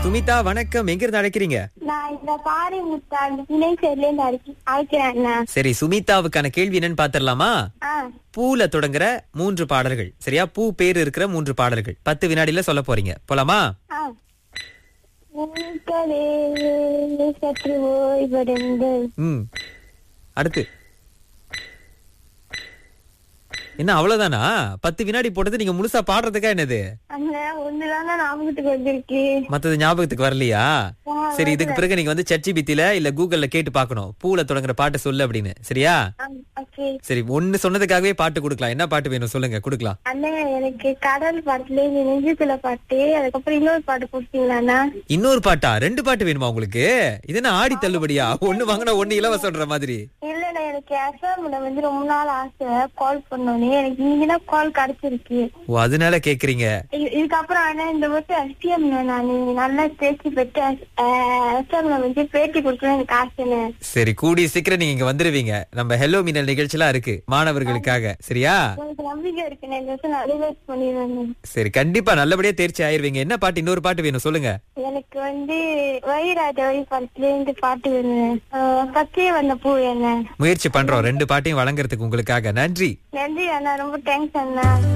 சுமிதா வணக்கம் எங்க இருந்து அழைக்கிறீங்க நான் இந்த பாரி முத்தாண்டு துணை சேர்ல இருந்து அழைக்க- அழைக்கிறேன் அண்ணா. சரி சுமிதாவுக்கான கேள்வி என்னன்னு பாத்திரலாமா ஆ பூல தொடங்குற மூன்று பாடல்கள் சரியா பூ பேர் இருக்கிற மூன்று பாடல்கள் பத்து வினாடியில சொல்ல போறீங்க போலாமா ஆ உங்களே சற்று ஓய்வடைங்கள் ம் அடுத்து என்ன அவ்வளவுதானா பத்து வினாடி போட்டது நீங்க முழுசா பாடுறதுக்கா என்னது அண்ணா ஒண்ணுதாங்க ஞாபகத்துக்கு வந்திருக்கு மத்தது ஞாபகத்துக்கு வரலையா சரி இதுக்கு பிறகு நீங்க வந்து சர்ச்சி பித்தில இல்ல கூகுள்ல கேட்டு பார்க்கணும் பூல தொடங்குற பாட்டு சொல்லு அப்படின்னு சரியா ஓகே சரி ஒண்ணு சொன்னதுக்காகவே பாட்டு கொடுக்கலாம் என்ன பாட்டு வேணும் சொல்லுங்க கொடுக்கலாம் அண்ணா எனக்கு கடல் பாட்டுல இருந்து நெஞ்சுக்குள்ள பாட்டு அதுக்கப்புறம் இன்னொரு பாட்டு கொடுத்தீங்களா அண்ணா இன்னொரு பாட்டா ரெண்டு பாட்டு வேணுமா உங்களுக்கு இது என்ன ஆடி தள்ளுபடியா ஒண்ணு வாங்கினா ஒண்ணு இலவசம்ன்ற மாதிரி இல்லண்ணா எனக்கு எஃப்எம்ல வந்து ரொம்ப நாள் ஆசை கால் பண்ணோன்னு எனக்கு நீங்க தான் கால் கிடைச்சிருக்கு ஓ அதனால கேக்குறீங்க இது- இதுக்கப்புறம் ஆனா இந்த வருஷம் எஸ்டிஎம் நான் நல்லா பேச்சு பெற்று எஸ்டிஎம்ல வந்து பேட்டி கொடுக்கணும் எனக்கு ஆசைன்னு சரி கூடிய சீக்கிரம் நீங்க இங்க வந்துருவீங்க நம்ம ஹெலோ மீனல் நிகழ்ச்சிலாம் இருக்கு மாணவர்களுக்காக சரியா எனக்கு நம்பிக்கை இருக்கு நான் இந்த வருஷம் நான் ரிவர்ஸ் பண்ணிடுவேன் சரி கண்டிப்பா நல்லபடியா தேர்ச்சி ஆயிருவீங்க என்ன பாட்டு இன்னொரு பாட்டு வேணும் சொல்லுங்க எனக்கு வந்து வயிறாஜ வழி படத்துல இருந்து பாட்டு வேணும் பச்சையே வந்த பூ என்ன முயற்சி பண்றோம் ரெண்டு பாட்டையும் வழங்குறதுக்கு உங்களுக்காக நன்றி நன்றி அண்ணா ரொம்ப தேங்க்ஸ் அண்ணா